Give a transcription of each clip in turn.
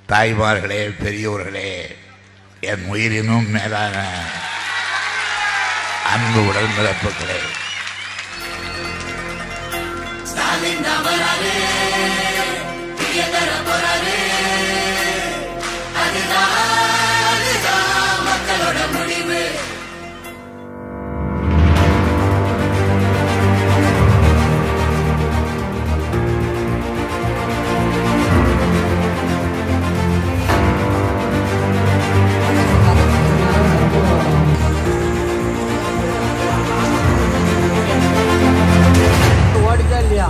தாய்மார்களே பெரியோர்களே என் உயிரினும் மேலான அன்பு உடல் பிறப்புகளே ஸ்டாலின் தான் வராரு தீய தர போறாரு அதுதான் அதுதான் மக்களோட முடிவு ஓடிச்சா இல்லையா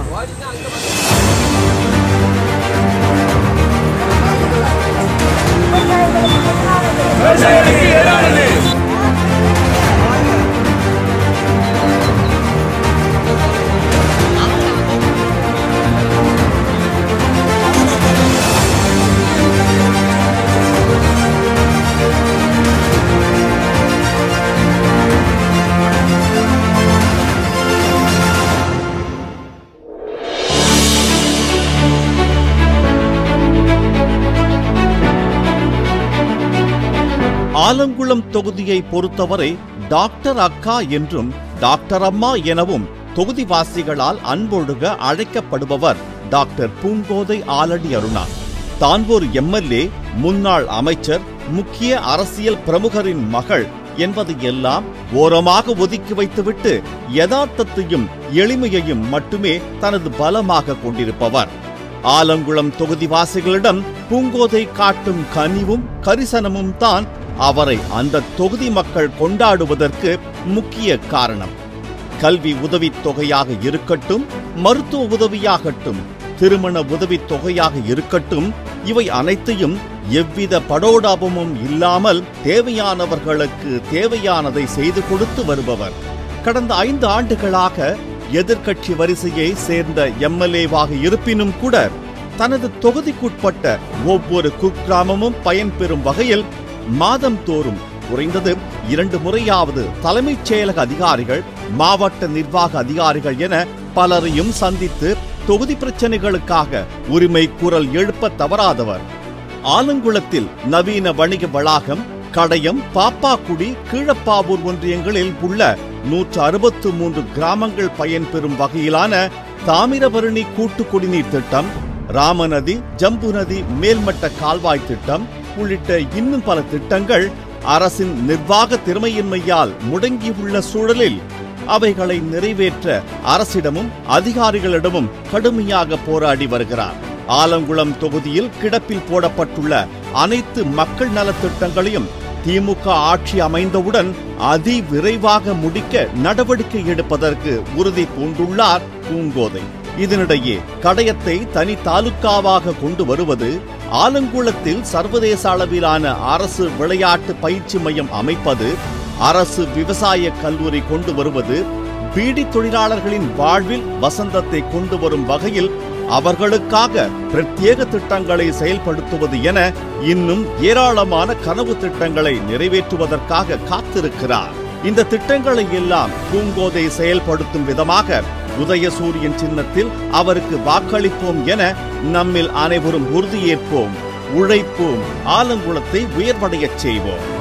ஆலங்குளம் தொகுதியை பொறுத்தவரை டாக்டர் அக்கா என்றும் டாக்டர் அம்மா எனவும் தொகுதிவாசிகளால் அன்பொழுக அழைக்கப்படுபவர் டாக்டர் பூங்கோதை ஆலடி அருணா தான் ஒரு எம்எல்ஏ முன்னாள் அமைச்சர் முக்கிய அரசியல் பிரமுகரின் மகள் என்பது எல்லாம் ஓரமாக ஒதுக்கி வைத்துவிட்டு யதார்த்தத்தையும் எளிமையையும் மட்டுமே தனது பலமாக கொண்டிருப்பவர் ஆலங்குளம் தொகுதிவாசிகளிடம் பூங்கோதை காட்டும் கனிவும் கரிசனமும் தான் அவரை அந்த தொகுதி மக்கள் கொண்டாடுவதற்கு முக்கிய காரணம் கல்வி உதவித் தொகையாக இருக்கட்டும் மருத்துவ உதவியாகட்டும் திருமண உதவித் தொகையாக இருக்கட்டும் இவை அனைத்தையும் எவ்வித படோடாபமும் இல்லாமல் தேவையானவர்களுக்கு தேவையானதை செய்து கொடுத்து வருபவர் கடந்த ஐந்து ஆண்டுகளாக எதிர்க்கட்சி வரிசையை சேர்ந்த எம்எல்ஏவாக இருப்பினும் கூட தனது தொகுதிக்குட்பட்ட ஒவ்வொரு குக்கிராமமும் பயன்பெறும் வகையில் மாதம் தோறும் குறைந்தது இரண்டு முறையாவது தலைமைச் செயலக அதிகாரிகள் மாவட்ட நிர்வாக அதிகாரிகள் என பலரையும் சந்தித்து தொகுதி பிரச்சனைகளுக்காக உரிமை குரல் எழுப்ப தவறாதவர் ஆலங்குளத்தில் நவீன வணிக வளாகம் கடையம் பாப்பாக்குடி கீழப்பாவூர் ஒன்றியங்களில் உள்ள நூற்று அறுபத்து மூன்று கிராமங்கள் பயன்பெறும் வகையிலான தாமிரபரணி கூட்டு குடிநீர் திட்டம் ராமநதி ஜம்பு நதி மேல்மட்ட கால்வாய் திட்டம் உள்ளிட்ட இன்னும் பல திட்டங்கள் அரசின் நிர்வாக திறமையின்மையால் முடங்கியுள்ள சூழலில் அவைகளை நிறைவேற்ற அரசிடமும் அதிகாரிகளிடமும் கடுமையாக போராடி வருகிறார் ஆலங்குளம் தொகுதியில் கிடப்பில் போடப்பட்டுள்ள அனைத்து மக்கள் நலத் திட்டங்களையும் திமுக ஆட்சி அமைந்தவுடன் அதி விரைவாக முடிக்க நடவடிக்கை எடுப்பதற்கு உறுதி பூண்டுள்ளார் பூங்கோதை இதனிடையே கடையத்தை தனி தாலுக்காவாக கொண்டு வருவது ஆலங்குளத்தில் சர்வதேச அளவிலான அரசு விளையாட்டு பயிற்சி மையம் அமைப்பது அரசு விவசாய கல்லூரி கொண்டு வருவது பீடி தொழிலாளர்களின் வாழ்வில் வசந்தத்தை கொண்டு வரும் வகையில் அவர்களுக்காக பிரத்யேக திட்டங்களை செயல்படுத்துவது என இன்னும் ஏராளமான கனவு திட்டங்களை நிறைவேற்றுவதற்காக காத்திருக்கிறார் இந்த திட்டங்களை எல்லாம் பூங்கோதை செயல்படுத்தும் விதமாக உதயசூரியன் சின்னத்தில் அவருக்கு வாக்களிப்போம் என நம்மில் அனைவரும் உறுதியேற்போம் உழைப்போம் ஆலங்குளத்தை உயர்வடையச் செய்வோம்